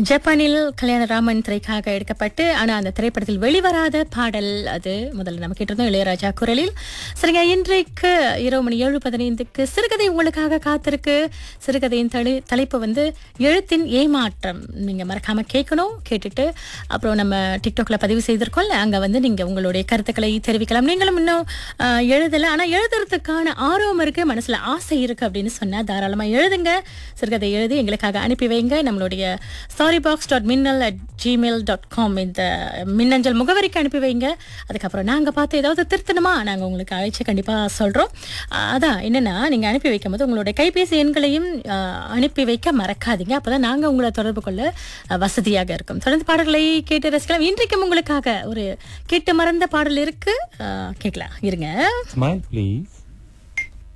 ஜப்பானில் கல்யாணராமன் திரைக்காக எடுக்கப்பட்டு ஆனா அந்த திரைப்படத்தில் வெளிவராத பாடல் அது முதல்ல நம்ம கேட்டிருந்தோம் இளையராஜா குரலில் சரிங்க இன்றைக்கு இரவு மணி ஏழு பதினைந்துக்கு சிறுகதை உங்களுக்காக காத்திருக்கு சிறுகதையின் தலை தலைப்பு வந்து எழுத்தின் ஏமாற்றம் நீங்க மறக்காம கேட்கணும் கேட்டுட்டு அப்புறம் நம்ம டிக்டாக்ல பதிவு செய்திருக்கோம்ல அங்க வந்து நீங்க உங்களுடைய கருத்துக்களை தெரிவிக்கலாம் நீங்களும் இன்னும் ஆஹ், எழுதல ஆனா எழுதுறதுக்கான ஆர்வம் இருக்கு மனசுல ஆசை இருக்கு அப்படின்னு சொன்னா தாராளமா எழுதுங்க சிறுகதை எழுதி எங்களுக்காக அனுப்பி வைங்க நம்மளுடைய story box dot Minnal at Gmail dot com இந்த மின்னஞ்சல் முகவரிக்கு அனுப்பி வைங்க அதுக்கப்புறம் நாங்க பார்த்து ஏதாவது திருத்தணுமா நாங்க உங்களுக்கு அழைச்சு கண்டிப்பா சொல்றோம் ஆஹ், அதான் என்னன்னா நீங்க அனுப்பி வைக்கும் போது உங்களுடைய கைபேசி எண்களையும் ஆஹ், அனுப்பி வைக்க மறக்காதீங்க அப்பதான் நாங்க உங்களை தொடர்பு கொள்ள ஆஹ், வசதியாக இருக்கும் தொடர்ந்து பாடல்களை கேட்டு ரசிக்கலாம் இன்றைக்கும் உங்களுக்காக ஒரு கேட்டு மறந்த பாடல் இருக்கு ஆஹ், கேட்கலாம் இருங்க Smile, please.